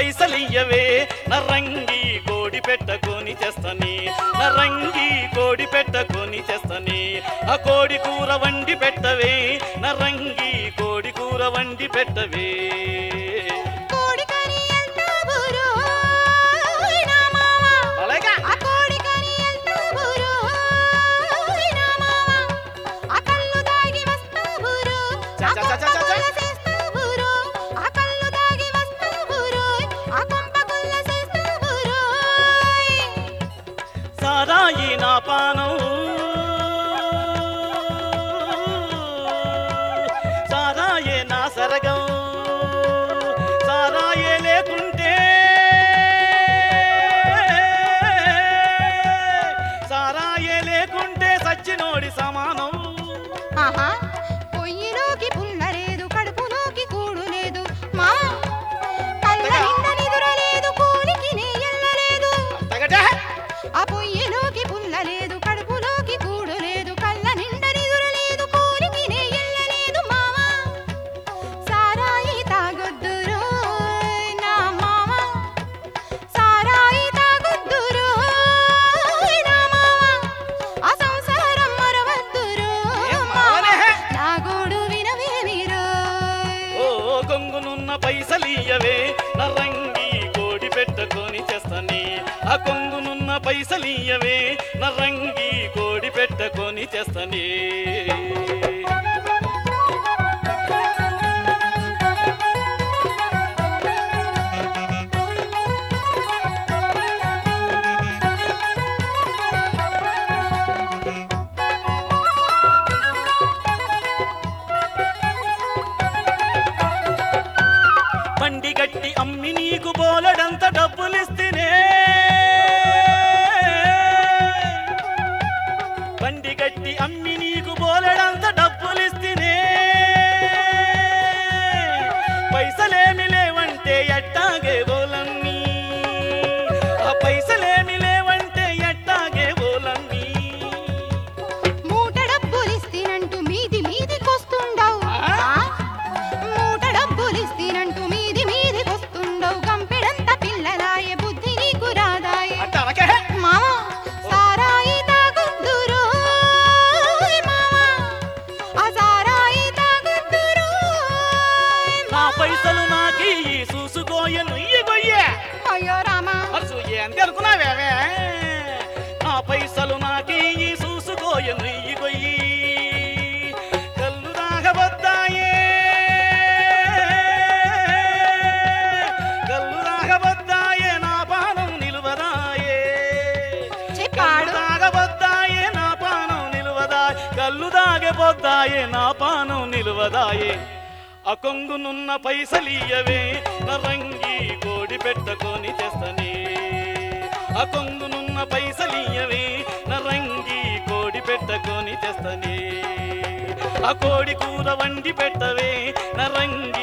పైసలియ్యవే నర్రంగి కోడి పెట్టకొని చేస్తని నర్రంగి కోడి పెట్టకొని చేస్తని ఆ కోడి కూర వండి పెట్టవే నర్రంగి కోడి కూర వండి పెట్టవే కోడి కర్రీ ఎంత బురు నా మామ అలాగా ఆ కోడి కర్రీ ఎంత బురు నా మామ ఆ కళ్ళు తాగి వస్తా బురు చ, ఆ చ, చ, చ, చ, చ. కొంప చేస్తా బురు ఆ కళ్ళు తాగి వస్తా బురు ఆ కొంప కుల్ల చేస్తా బురు సారాయి నా పానం సారాయే నా సరగం సారాయే లేకుంటే సారాయే లేకుంటే సచ్చినోడి సమానం ఆహా పొయ్యిలోకి పుల్ల లేదు కడుపులోకి కూడు లేదు మా కళ్ళ నిండా నిదుర లేదు కూలికి నెయ్యలేదు తగటే ఆ పొయ్యిలోకి పుల్ల లేదు కడుపులోకి కూడు లేదు కళ్ళ నిండా నిదుర లేదు కూలికి నెయ్యలేదు మామ సారాయి తాగొద్దురు నా మామ సారాయి తాగొద్దురు నా మామ ఆ సంసారం మరవద్దురు ఏం మామ మరవనే? నా గోడు వినవే మీరు ఓ కొంగునున్న పైసలియ్యవే నర్రంగి కోడి పెట్టుకొని చేస్తని ఆ కొంగునున్న పైసలియ్యవే నర్రంగి కోడి పెట్టుకొని చేస్తని బండి గట్టి అమ్మి నీకు బోలెడంత డబ్బులిస్తేనే బండి గట్టి అమ్మి నీకు బోలెడంత డబ్బులిస్తేనే పైసలేమి లేవంటే ఎట్టాగే బోలమ్మి ఆ పైసలేమి లేవంటే ఎట్టాగే బోలమ్మి మూట డబ్బులిస్తేనంటూ మీది మీదికొస్తుండవు ఆ? మూట డబ్బులిస్తేనంటూ మీది మీదికొస్తుండవు గంపెడంత పిల్లలాయే బుద్ధి నీకు రాదాయే అంటే అనకే మామ సారాయి తాగొద్దురు మామ ఆ సారాయి తాగొద్దురు నా పైసలు నాకి చూసుకోయ నుయ్యి గొయ్యే అయ్యో రామా అసూయే అంతే అనుకున్నావేమే నా పైసలు నాకి చూసుకోయ నుయ్యి గొయ్యి కళ్ళు దాగబద్దాయే కళ్ళు దాగబద్దాయే నా పానం నిలువదాయే కళ్ళు చెప్పాడు దాగబద్దాయే నా పానం నిలువదాయే కళ్ళు దాగబోద్దాయే నా పానం నిలువదాయే అకొంగునున్న పైసలియవే నరంగి కోడి పెట్టుకొని చేస్తని అకొంగునున్న పైసలియవే నరంగి కోడి పెట్టుకొని చేస్తని ఆ కోడి కూర వండి పెట్టవే నరంగి